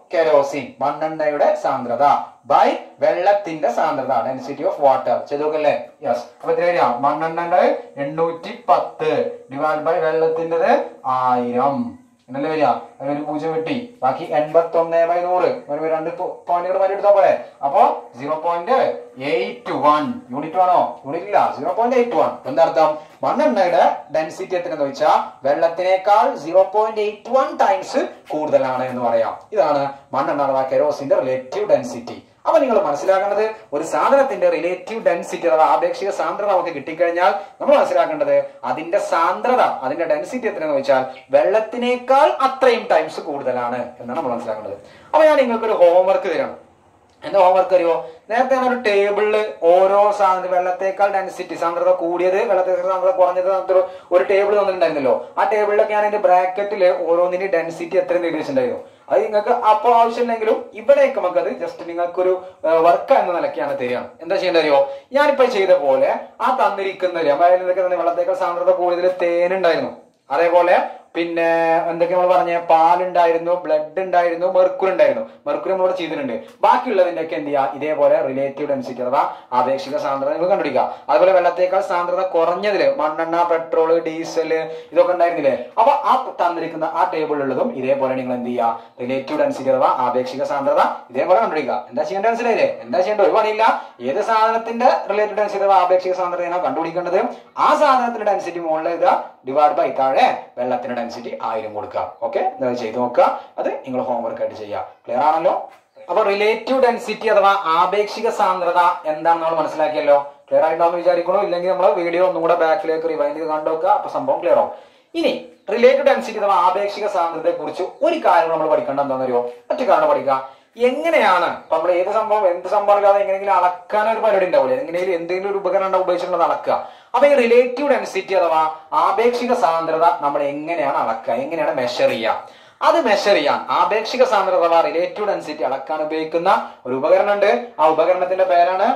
കെരോസിൻ മണ്ണെണ്ണയുടെ സാന്ദ്രത ബൈ വെള്ളത്തിന്റെ സാന്ദ്രത ഡെൻസിറ്റി ഓഫ് വാട്ടർ ചെയ്തോക്കല്ലേ യെസ് അപ്പൊ എത്ര വരിക മണ്ണെണ്ണയുടെ എണ്ണൂറ്റി പത്ത് ഡിവൈഡ് ബൈ വെള്ളത്തിൻ്റെത് ആയിരം എന്നല്ലേ വരിക അതിലൊരു പൂജ്യം വെട്ടി ബാക്കി എൺപത്തി ഒന്ന് ബൈ നൂറ് ഒരു രണ്ട് പോയിന്റുകൾ മാറ്റി എടുത്താൽ പോലെ അപ്പോ zero point eight one unit ആണോ യൂണിറ്റ് ഇല്ല സീറോ പോയിന്റ് എയ്റ്റ് വൺ എന്താ അർത്ഥം മണ്ണെണ്ണയുടെ ഡെൻസിറ്റി എത്രയെന്ന് വെച്ചാൽ വെള്ളത്തിനേക്കാൾ zero point eight one times കൂടുതലാണ് എന്ന് പറയാം ഇതാണ് മണ്ണെണ്ണ അഥവാ കെരോസിന്റെ റിലേറ്റീവ് ഡെൻസിറ്റി അപ്പൊ നിങ്ങൾ മനസ്സിലാക്കേണ്ടത് ഒരു സാധനത്തിന്റെ റിലേറ്റീവ് ഡെൻസിറ്റി അഥവാ ആപേക്ഷിക സാന്ദ്രത നമുക്ക് കിട്ടിക്കഴിഞ്ഞാൽ നമ്മൾ മനസ്സിലാക്കേണ്ടത് അതിന്റെ സാന്ദ്രത അതിന്റെ ഡെൻസിറ്റി എത്രയെന്ന് വെച്ചാൽ വെള്ളത്തിനേക്കാൾ അത്രയും ടൈംസ് കൂടുതലാണ് എന്നാണ് നമ്മൾ മനസ്സിലാക്കേണ്ടത് അപ്പൊ ഞാൻ നിങ്ങൾക്ക് ഒരു ഹോംവർക്ക് തരാം എന്താ ഹോംവർക്ക് അറിയോ നേരത്തെ ഞാൻ ഒരു ടേബിളിൽ ഓരോ സാധനം വെള്ളത്തേക്കാൾ ഡെൻസിറ്റി സാന്ദ്രത കൂടിയത് വെള്ളത്തേക്കാൾ സാന്ദ്രത കുറഞ്ഞത് എന്നിട്ട് ഒരു- ഒരു ടേബിൾ തന്നിട്ടുണ്ടായിരുന്നല്ലോ ആ ടേബിളിലൊക്കെ ഞാൻ അതിന്റെ ബ്രാക്കറ്റിൽ ഓരോന്നിന്റെ ഡെൻസിറ്റി എത്ര എഴുതിയിട്ടുണ്ടായിരുന്നു അത് നിങ്ങൾക്ക് അപ്പോൾ ആവശ്യമില്ലെങ്കിലും ഇവിടേക്ക് നമുക്കത് ജസ്റ്റ് നിങ്ങൾക്കൊരു വർക്ക് എന്ന നിലയ്ക്കാണ് തരികയാണ് എന്താ ചെയ്യേണ്ടത് അറിയോ ഞാനിപ്പോ ചെയ്ത പോലെ ആ തന്നിരിക്കുന്ന അതായത് തന്നെ വെള്ളത്തേക്കാൾ സാന്ദ്രത കൂടുതൽ തേനുണ്ടായിരുന്നു അതേപോലെ പിന്നെ എന്തൊക്കെ നമ്മൾ പറഞ്ഞ പാലുണ്ടായിരുന്നു ബ്ലഡ് ഉണ്ടായിരുന്നു മെർക്കുറി ഉണ്ടായിരുന്നു മെർക്കുറി നമ്മൾ ഇവിടെ ചെയ്തിട്ടുണ്ട് ബാക്കിയുള്ളതിന്റെ ഒക്കെ എന്ത് ചെയ്യുക ഇതേപോലെ റിലേറ്റീവ് ഡെൻസിറ്റി അഥവാ ആപേക്ഷിക സാന്ദ്രത നിങ്ങൾ കണ്ടുപിടിക്കുക അതുപോലെ വെള്ളത്തേക്കാൾ സാന്ദ്രത കുറഞ്ഞതില് മണ്ണെണ്ണ പെട്രോൾ ഡീസൽ ഇതൊക്കെ ഉണ്ടായിരുന്നില്ലേ അപ്പൊ ആ തന്നിരിക്കുന്ന ആ ടേബിളിലുള്ളതും ഇതേപോലെ നിങ്ങൾ എന്ത് ചെയ്യുക റിലേറ്റീവ് ഡെൻസിറ്റി അഥവാ ആപേക്ഷിക സാന്ദ്രത ഇതേപോലെ കണ്ടുപിടിക്കുക എന്താ ചെയ്യേണ്ടത് മനസ്സിലായില്ലേ എന്താ ചെയ്യേണ്ടത് ഒരു പണിയില്ല ഏത് സാധനത്തിന്റെ റിലേറ്റീവ് ഡെൻസിറ്റി അഥവാ ആപേക്ഷിക സാന്ദ്രതയാണോ കണ്ടുപിടിക്കേണ്ടത് ആ സാധനത്തിന്റെ ഡെൻസിറ്റി മുകളിൽ ഇതാ ഡിവൈഡ് ബൈ താഴെ വെള്ളത്തിന്റെ ഡെൻസിറ്റി ആയിരം കൊടുക്കുക ഓക്കെ ചെയ്ത് നോക്കുക അത് നിങ്ങൾ ഹോംവർക്ക് ആയിട്ട് ചെയ്യുക ക്ലിയർ ആണല്ലോ അപ്പൊ റിലേറ്റീവ് ഡെൻസിറ്റി അഥവാ ആപേക്ഷിക സാന്ദ്രത എന്താണെന്ന് നമ്മൾ മനസ്സിലാക്കിയല്ലോ ക്ലിയർ ആയിട്ടാന്ന് വിചാരിക്കണോ ഇല്ലെങ്കിൽ നമ്മൾ വീഡിയോ ഒന്നും കൂടെ ബാക്കിലേക്ക് റിവൈൻഡ് ചെയ്ത് കണ്ടുവെക്കുക അപ്പൊ സംഭവം ക്ലിയർ ആവും ഇനി റിലേറ്റീവ് ഡെൻസിറ്റി അഥവാ ആപേക്ഷിക സാന്ദ്രതയെ കുറിച്ച് ഒരു കാര്യം നമ്മൾ പഠിക്കേണ്ട എന്താണെന്നറിയോ മറ്റു കാരണം പഠിക്കുക എങ്ങനെയാണ് ഇപ്പൊ നമ്മൾ ഏത് സംഭവം എന്ത് സംഭവം ഇല്ലാതെ എങ്ങനെയെങ്കിലും അളക്കാൻ ഒരു പരിപാടി ഉണ്ടാവില്ലേ എങ്ങനെയെങ്കിലും എന്തെങ്കിലും ഒരു ഉപകരണം ഉണ്ടാവും ഉപയോഗിച്ചിട്ടുള്ളത് അളക്കുക അപ്പൊ ഈ റിലേറ്റീവ് ഡെൻസിറ്റി അഥവാ ആപേക്ഷിക സാന്ദ്രത നമ്മൾ എങ്ങനെയാണ് അളക്കുക എങ്ങനെയാണ് മെഷർ ചെയ്യുക അത് മെഷർ ചെയ്യാൻ ആപേക്ഷിക സാന്ദ്രത അഥവാ റിലേറ്റീവ് ഡെൻസിറ്റി അളക്കാൻ ഉപയോഗിക്കുന്ന ഒരു ഉപകരണം ഉണ്ട് ആ ഉപകരണത്തിന്റെ പേരാണ്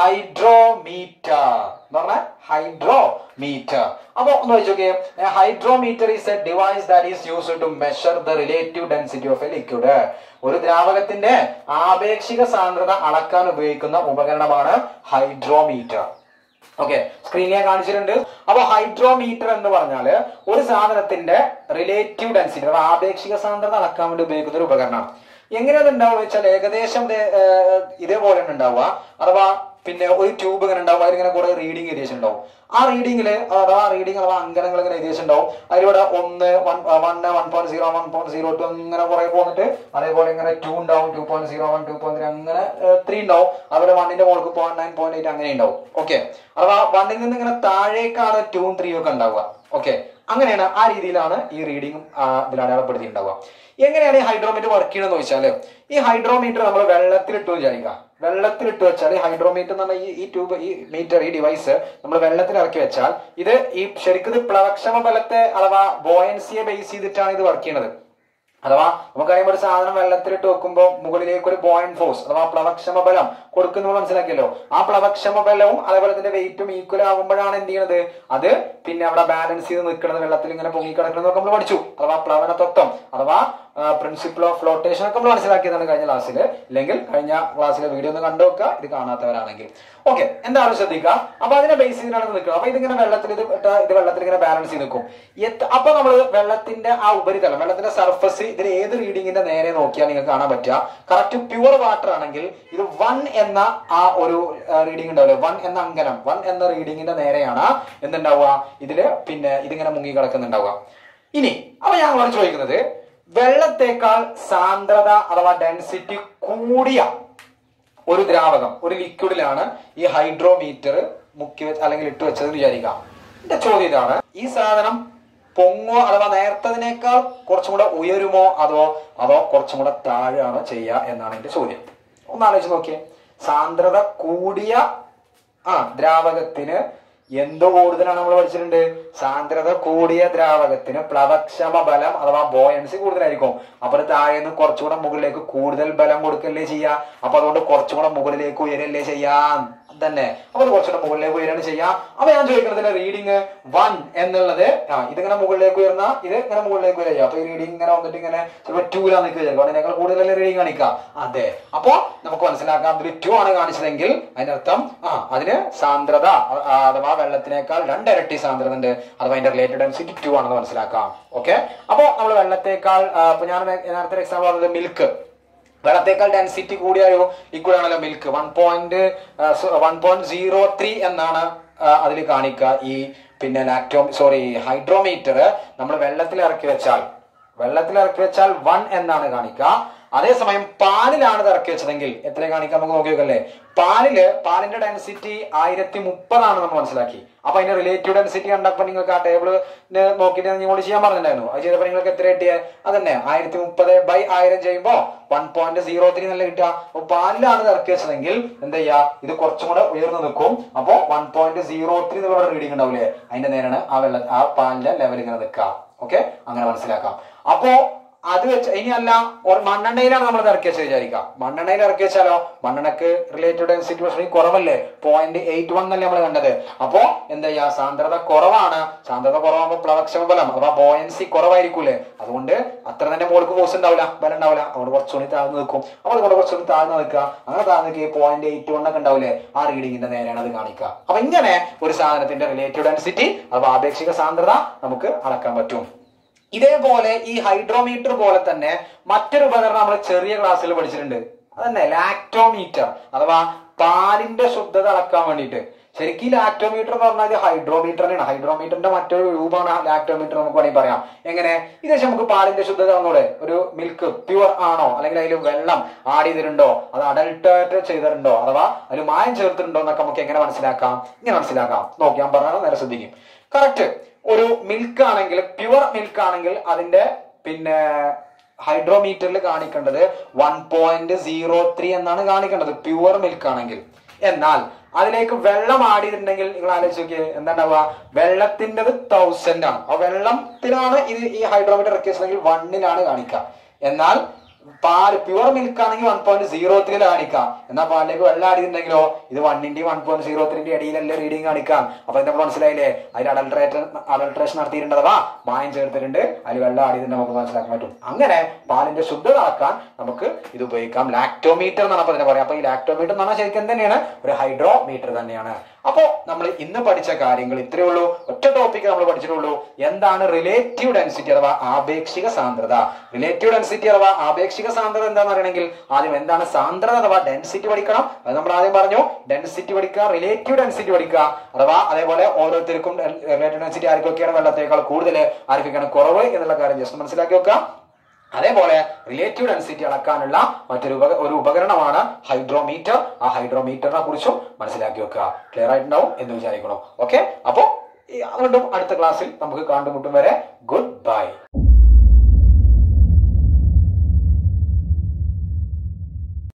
ഹൈഡ്രോമീറ്റർ എന്ന് പറഞ്ഞാൽ ഹൈഡ്രോമീറ്റർ അപ്പൊ ഒന്ന് വെച്ചോക്കെ hydrometer is a device that is used to measure the relative density of a liquid ഒരു ദ്രാവകത്തിന്റെ ആപേക്ഷിക സാന്ദ്രത അളക്കാൻ ഉപയോഗിക്കുന്ന ഉപകരണമാണ് ഹൈഡ്രോമീറ്റർ ഓക്കെ സ്ക്രീനിൽ ഞാൻ കാണിച്ചിട്ടുണ്ട് അപ്പൊ ഹൈഡ്രോമീറ്റർ എന്ന് പറഞ്ഞാല് ഒരു സാധനത്തിന്റെ റിലേറ്റീവ് ഡെൻസിറ്റി അഥവാ ആപേക്ഷിക സാന്ദ്രത അളക്കാൻ വേണ്ടി ഉപയോഗിക്കുന്ന ഒരു ഉപകരണമാണ് എങ്ങനെ അത് ഉണ്ടാവുക വെച്ചാൽ ഏകദേശം ദേ, ഏർ, ഇതേപോലെ ഉണ്ടാവുക അഥവാ പിന്നെ ഒരു ട്യൂബ് ഇങ്ങനെ ഉണ്ടാവും അതിലിങ്ങനെ കുറെ റീഡിങ് ഏകദേശം ഉണ്ടാവും ആ റീഡിങ്ങില് അഥവാ റീഡിങ് അഥവാ അങ്കനങ്ങൾ ഇങ്ങനെ ഏകദേശം ഉണ്ടാവും അതിലൂടെ ഒന്ന് one one one point zero one point zero two അങ്ങനെ കുറെ പോന്നിട്ട് അതേപോലെ ഇങ്ങനെ ടു ഉണ്ടാവും two point zero one two point three അങ്ങനെ ത്രീ ഉണ്ടാവും അതുപോലെ വണ്ണിന്റെ മോൾക്ക് പോയിന്റ് നയൻ പോയിന്റ് എയ്റ്റ് അങ്ങനെ ഉണ്ടാവും ഓക്കെ അഥവാ വണ്ണിൽ നിന്ന് ഇങ്ങനെ താഴേക്കാണ് ടൂവും ത്രീ ഒക്കെ ഉണ്ടാവുക ഓക്കെ അങ്ങനെയാണ് ആ രീതിയിലാണ് ഈ റീഡിങ്ങും ഇതിൽ അടയാളപ്പെടുത്തിയിട്ടുണ്ടാവുക എങ്ങനെയാണ് ഈ ഹൈഡ്രോമീറ്റർ വർക്ക് ചെയ്യണമെന്ന് വെച്ചാൽ ഈ ഹൈഡ്രോമീറ്റർ നമ്മൾ വെള്ളത്തിലിട്ട് വിചാരിക്കുക വെള്ളത്തിലിട്ട് വെച്ചാൽ ഈ ഹൈഡ്രോമീറ്റർ എന്ന് പറഞ്ഞ ഈ- ഈ ട്യൂബ് ഈ മീറ്റർ ഈ ഡിവൈസ് നമ്മൾ വെള്ളത്തിൽ ഇറക്കി വെച്ചാൽ ഇത് ഈ ശരിക്കും ഇത് പ്ലവക്ഷമ ബലത്തെ അഥവാ ബോയൻസിയെ ബേസ് ചെയ്തിട്ടാണ് ഇത് വർക്ക് ചെയ്യുന്നത് അഥവാ നമുക്കറിയാം ഒരു സാധനം വെള്ളത്തിലിട്ട് വെക്കുമ്പോൾ മുകളിലേക്ക് ഒരു ബോയിൻ ഫോഴ്സ് അഥവാ പ്ലവക്ഷമ ബലം കൊടുക്കുന്നത് മനസ്സിലാക്കിയല്ലോ ആ പ്ലവക്ഷമ ബലവും അതേപോലെ തന്നെ വെയിറ്റും ഈക്വൽ ആകുമ്പോഴാണ് എന്ത് ചെയ്യണത് അത് പിന്നെ അവിടെ ബാലൻസ് ചെയ്ത് നിൽക്കുന്നത് വെള്ളത്തിൽ ഇങ്ങനെ പൊങ്ങി കിടക്കുന്നത് നമ്മൾ പഠിച്ചു അഥവാ പ്ലവന തത്വം അഥവാ പ്രിൻസിപ്പിൾ ഓഫ് ഫ്ലോട്ടേഷൻ ഒക്കെ നമ്മൾ മനസ്സിലാക്കിയതാണ് കഴിഞ്ഞ ക്ലാസ്സിൽ ഇല്ലെങ്കിൽ കഴിഞ്ഞ ക്ലാസ്സിലെ വീഡിയോ ഒന്ന് കണ്ടു വെക്കുക ഇത് കാണാത്തവരാണെങ്കിൽ ഓക്കെ എന്തായാലും ശ്രദ്ധിക്കുക അപ്പൊ അതിനെ ബേസ് ചെയ്തിട്ടാണ് ഇത് നിൽക്കുക അപ്പൊ ഇതിങ്ങനെ വെള്ളത്തിൽ ഇത് ഇട്ട ഇത് വെള്ളത്തിൽ ഇങ്ങനെ ബാലൻസ് ചെയ്ത് നിൽക്കും എത്ര- അപ്പൊ നമ്മൾ വെള്ളത്തിന്റെ ആ ഉപരിതലം വെള്ളത്തിന്റെ സർഫസ് ഇതിൽ ഏത് റീഡിങ്ങിന്റെ നേരെ നോക്കിയാൽ നിങ്ങൾക്ക് കാണാൻ പറ്റുക കറക്റ്റ് പ്യുവർ വാട്ടർ ആണെങ്കിൽ ഇത് വൺ എന്ന ആ ഒരു റീഡിംഗ് ഉണ്ടാവില്ലേ വൺ എന്ന അങ്കനം വൺ എന്ന റീഡിങ്ങിന്റെ നേരെയാണ് എന്തുണ്ടാവുക ഇതില് പിന്നെ ഇതിങ്ങനെ മുങ്ങി കിടക്കുന്നുണ്ടാവുക ഇനി അപ്പൊ ഞാൻ നിങ്ങളോട് ചോദിക്കുന്നത് വെള്ളത്തേക്കാൾ സാന്ദ്രത അഥവാ ഡെൻസിറ്റി കൂടിയ ഒരു ദ്രാവകം ഒരു ലിക്വിഡിലാണ് ഈ ഹൈഡ്രോമീറ്റർ മുക്കി വെച്ച് അല്ലെങ്കിൽ ഇട്ട് വെച്ചത് വിചാരിക്കാം എന്റെ ചോദ്യം ഇതാണ് ഈ സാധനം പൊങ്ങോ അഥവാ നേരത്തതിനേക്കാൾ കുറച്ചും കൂടെ ഉയരുമോ അതോ അതോ കുറച്ചും കൂടെ താഴെയാണോ ചെയ്യുക എന്നാണ് എന്റെ ചോദ്യം ഒന്ന് ആലോചിച്ച് നോക്കിയേ സാന്ദ്രത കൂടിയ ആ ദ്രാവകത്തിന് എന്ത് കൂടുതലാണ് നമ്മൾ പഠിച്ചിട്ടുണ്ട് സാന്ദ്രത കൂടിയ ദ്രാവകത്തിന് പ്ലവക്ഷമ ബലം അഥവാ ബോയൻസി കൂടുതലായിരിക്കും അപ്പൊ അത് താഴെ നിന്ന് കുറച്ചുകൂടെ മുകളിലേക്ക് കൂടുതൽ ബലം കൊടുക്കല്ലേ ചെയ്യാ അപ്പൊ അതുകൊണ്ട് കുറച്ചുകൂടെ മുകളിലേക്ക് ഉയരല്ലേ ചെയ്യാൻ തന്നെ അപ്പൊ അത് കുറച്ചുകൂടെ മുകളിലേക്ക് ഉയരാണ് ചെയ്യാം അപ്പൊ ഞാൻ ചോദിക്കുന്നതിന്റെ റീഡിങ് വൺ എന്നുള്ളത് ആ ഇതിങ്ങനെ മുകളിലേക്ക് ഉയർന്ന ഇത് ഇങ്ങനെ മുകളിലേക്ക് വരിക അപ്പൊ ഈ റീഡിങ് ഇങ്ങനെ വന്നിട്ട് ഇങ്ങനെ ചിലപ്പോൾ ടൂലാ നിൽക്കുക ചിലപ്പോൾ അതിനേക്കാൾ കൂടുതൽ റീഡിങ് കാണിക്കാം അതെ അപ്പോ നമുക്ക് മനസ്സിലാക്കാം ഇതിൽ ടു ആണ് കാണിച്ചതെങ്കിൽ അതിനർത്ഥം ആ അതിന് സാന്ദ്രത അ- ആ, അഥവാ വെള്ളത്തിനേക്കാൾ രണ്ടിരട്ടി സാന്ദ്രത ഉണ്ട് അഥവാ അതിന്റെ റിലേറ്റഡ് ഡെൻസിറ്റി ടു ആണെന്ന് മനസ്സിലാക്കാം ഓക്കെ അപ്പോ നമ്മൾ വെള്ളത്തേക്കാൾ ആ, ഇപ്പൊ ഞാൻ നേ- നേരത്തെ എക്സാമ്പിൾ പറഞ്ഞത് മിൽക്ക് വെള്ളത്തേക്കാൾ ഡെൻസിറ്റി കൂടിയായോ ഈക്വൽ ആണല്ലോ milk one point one point zero three എന്നാണ് അതിൽ കാണിക്കുക ഈ പിന്നെ ലാക്ടോ സോറി ഹൈഡ്രോമീറ്റർ നമ്മൾ വെള്ളത്തിൽ ഇറക്കി വെച്ചാൽ വെള്ളത്തിൽ ഇറക്കി വെച്ചാൽ വൺ എന്നാണ് കാണിക്കുക അതേസമയം പാലിലാണ് ഇത് ഇറക്കി വെച്ചതെങ്കിൽ എത്ര കാണിക്കാം നമുക്ക് നോക്കി നോക്കല്ലേ പാലില് പാലിന്റെ ഡെൻസിറ്റി ആയിരത്തി മുപ്പതാണ് നമ്മൾ മനസ്സിലാക്കി അപ്പൊ അതിന്റെ റിലേറ്റീവ് ഡെൻസിറ്റി കണ്ടപ്പോ നിങ്ങൾക്ക് ആ ടേബിള് നോക്കിയിട്ട് നിങ്ങളോട് ചെയ്യാൻ പറഞ്ഞിട്ടുണ്ടായിരുന്നു അത് ചെയ്തപ്പോ നിങ്ങൾക്ക് എത്ര കിട്ടിയേ അതന്നെ ആയിരത്തി മുപ്പത് ബൈ ആയിരം ചെയ്യുമ്പോ വൺ പോയിന്റ് സീറോ ത്രീ നല്ല കിട്ടുക അപ്പൊ പാലിലാണ് ഇത് ഇറക്കി വെച്ചതെങ്കിൽ എന്താ ചെയ്യാ ഇത് കുറച്ചും കൂടെ ഉയർന്നു നിൽക്കും അപ്പോ വൺ പോയിന്റ് സീറോ ത്രീ എന്നുള്ള റീഡിംഗ് ഉണ്ടാവില്ലേ അതിന്റെ നേരാണ് ആ വെള്ള ആ പാലിന്റെ ലെവൽ ഇങ്ങനെ നിൽക്കുക ഓക്കെ അങ്ങനെ മനസ്സിലാക്കാം അപ്പോ അത് വെച്ച് ഇനി അല്ല ഒരു മണ്ണെണ്ണയിലാണ് നമ്മൾ ഇറക്കി വെച്ചത് വിചാരിക്കാം മണ്ണെണ്ണയിൽ ഇറക്കി വെച്ചാലോ മണ്ണെണ്ണക്ക് റിലേറ്റഡ് ഡെൻസിറ്റി പക്ഷേ കുറവല്ലേ പോയിന്റ് എയ്റ്റ് വൺ അല്ലേ നമ്മൾ കണ്ടത് അപ്പോ എന്താ ചെയ്യാ സാന്ദ്രത കുറവാണ് സാന്ദ്രത കുറവാകുമ്പോൾ പ്ലവക്ഷമ ബലം അഥവാ ബോയൻസി കുറവായിരിക്കൂലേ അതുകൊണ്ട് അത്ര തന്നെ മോൾക്ക് ഫോഴ്സ് ഉണ്ടാവില്ല ബലം ഉണ്ടാവില്ല അതുകൊണ്ട് കുറച്ചുകൂടി താഴ്ന്നു നിൽക്കും അപ്പോൾ അതുകൊണ്ട് കുറച്ചുകൂടി താഴ്ന്നു നിൽക്കുക അങ്ങനെ താഴ്ന്നു നിൽക്കുക പോയിന്റ് എയ്റ്റ് വൺ ഒക്കെ ഉണ്ടാവില്ലേ ആ റീഡിങ്ങിന്റെ നേരെയാണ് അത് കാണിക്കുക അപ്പൊ ഇങ്ങനെ ഒരു സാധനത്തിന്റെ റിലേറ്റീവ് ഡെൻസിറ്റി അഥവാ ആപേക്ഷിക സാന്ദ്രത നമുക്ക് അളക്കാൻ പറ്റും ഇതേപോലെ ഈ ഹൈഡ്രോമീറ്റർ പോലെ തന്നെ മറ്റൊരു ഉപകരണം നമ്മൾ ചെറിയ ക്ലാസ്സിൽ പഠിച്ചിട്ടുണ്ട് അതന്നെ ലാക്ടോമീറ്റർ അഥവാ പാലിന്റെ ശുദ്ധത അളക്കാൻ വേണ്ടിയിട്ട് ശരിക്കും ഈ ലാക്ടോമീറ്റർ എന്ന് പറഞ്ഞാൽ ഹൈഡ്രോമീറ്റർ തന്നെയാണ് ഹൈഡ്രോമീറ്ററിന്റെ മറ്റൊരു രൂപമാണ് ലാക്ടോമീറ്റർ നമുക്ക് വേണമെങ്കിൽ പറയാം എങ്ങനെ ഇത് വെച്ച് നമുക്ക് പാലിന്റെ ശുദ്ധത ഒന്നുകൂടെ ഒരു മിൽക്ക് പ്യുവർ ആണോ അല്ലെങ്കിൽ അതിൽ വെള്ളം ആഡ് ചെയ്തിട്ടുണ്ടോ അത് അഡൾട്ടേറ്റ് ചെയ്തിട്ടുണ്ടോ അഥവാ അതിൽ മായം ചേർത്തിട്ടുണ്ടോ എന്നൊക്കെ നമുക്ക് എങ്ങനെ മനസ്സിലാക്കാം ഇങ്ങനെ മനസ്സിലാക്കാം നോക്കി ഞാൻ പറഞ്ഞാൽ നേരെ ശ്രദ്ധിക്കും കറക്റ്റ് ഒരു മിൽക്ക് ആണെങ്കിൽ പ്യുവർ മിൽക്ക് ആണെങ്കിൽ അതിന്റെ പിന്നെ ഹൈഡ്രോമീറ്ററിൽ കാണിക്കേണ്ടത് വൺ പോയിന്റ് സീറോ ത്രീ എന്നാണ് കാണിക്കേണ്ടത് പ്യുവർ മിൽക്ക് ആണെങ്കിൽ എന്നാൽ അതിലേക്ക് വെള്ളം ആഡ് ചെയ്തിട്ടുണ്ടെങ്കിൽ നിങ്ങൾ ആലോചിച്ച് നോക്കിയേ എന്താ ഉണ്ടാവുക വെള്ളത്തിൻ്റെത് തൗസൻഡ് ആണ് ആ വെള്ളത്തിലാണ് ഇത് ഈ ഹൈഡ്രോമീറ്റർ ഇറക്കി വെച്ചതെങ്കിൽ വണ്ണിലാണ് കാണിക്കുക എന്നാൽ പാല് പ്യുവർ മിൽക്ക് ആണെങ്കിൽ വൺ പോയിന്റ് സീറോ ത്രീയിൽ കാണിക്കാം എന്നാൽ പാലിലേക്ക് വെള്ളം ആടിയിട്ടുണ്ടെങ്കിലോ ഇത് വണ്ണിന്റെയും വൺ പോയിന്റ് സീറോ ത്രീന്റെ ഇടയിലല്ലേ റീഡിങ് കാണിക്കാം അപ്പൊ ഇത് നമുക്ക് മനസ്സിലായില്ലേ അതിൽ അഡൾട്രേറ്റർ അഡൾട്രേഷൻ നടത്തിയിട്ടുണ്ട് അഥവാ മായം ചേർത്തിട്ടുണ്ട് അതിൽ വെള്ളം ആടിയിട്ടുണ്ട് നമുക്ക് മനസ്സിലാക്കാൻ പറ്റും അങ്ങനെ പാലിന്റെ ശുദ്ധത ആക്കാൻ നമുക്ക് ഇത് ഉപയോഗിക്കാം ലാക്ടോമീറ്റർ എന്നാണ് അപ്പൊ ഇതിനെ പറയാം അപ്പൊ ഈ ലാക്ടോമീറ്റർ എന്ന് പറഞ്ഞാൽ ശരിക്കും തന്നെയാണ് ഒരു ഹൈഡ്രോമീറ്റർ തന്നെയാണ് അപ്പോ നമ്മൾ ഇന്ന് പഠിച്ച കാര്യങ്ങൾ ഇത്രയേ ഉള്ളൂ ഒറ്റ ടോപ്പിക്ക് നമ്മൾ പഠിച്ചിട്ടുള്ളൂ എന്താണ് റിലേറ്റീവ് ഡെൻസിറ്റി അഥവാ ആപേക്ഷിക സാന്ദ്രത റിലേറ്റീവ് ഡെൻസിറ്റി അഥവാ ആപേക്ഷിക സാന്ദ്രത എന്താണെന്ന് അറിയണമെങ്കിൽ ആദ്യം എന്താണ് സാന്ദ്രത അഥവാ ഡെൻസിറ്റി പഠിക്കണം അത് നമ്മൾ ആദ്യം പറഞ്ഞു ഡെൻസിറ്റി പഠിക്കുക റിലേറ്റീവ് ഡെൻസിറ്റി പഠിക്കുക അഥവാ അതേപോലെ ഓരോരുത്തർക്കും റിലേറ്റീവ് ഡെൻസിറ്റി ആർക്കൊക്കെയാണ് വെള്ളത്തേക്കാൾ കൂടുതൽ ആർക്കൊക്കെയാണ് കുറവ് എന്നുള്ള കാര്യം ജസ്റ്റ് മനസ്സിലാക്കി വെക്കുക അതേപോലെ റിലേറ്റീവ് ഡെൻസിറ്റി അളക്കാനുള്ള മറ്റൊരു ഉപക ഒരു ഉപകരണമാണ് ഹൈഡ്രോമീറ്റർ ആ ഹൈഡ്രോമീറ്ററിനെ കുറിച്ചും മനസ്സിലാക്കി വെക്കുക ക്ലിയർ ആയിട്ടുണ്ടാവും എന്ന് വിചാരിക്കണം ഓക്കെ അപ്പോ ഈ വീണ്ടും അടുത്ത ക്ലാസ്സിൽ നമുക്ക് കണ്ടുമുട്ടും വരെ ഗുഡ് ബൈ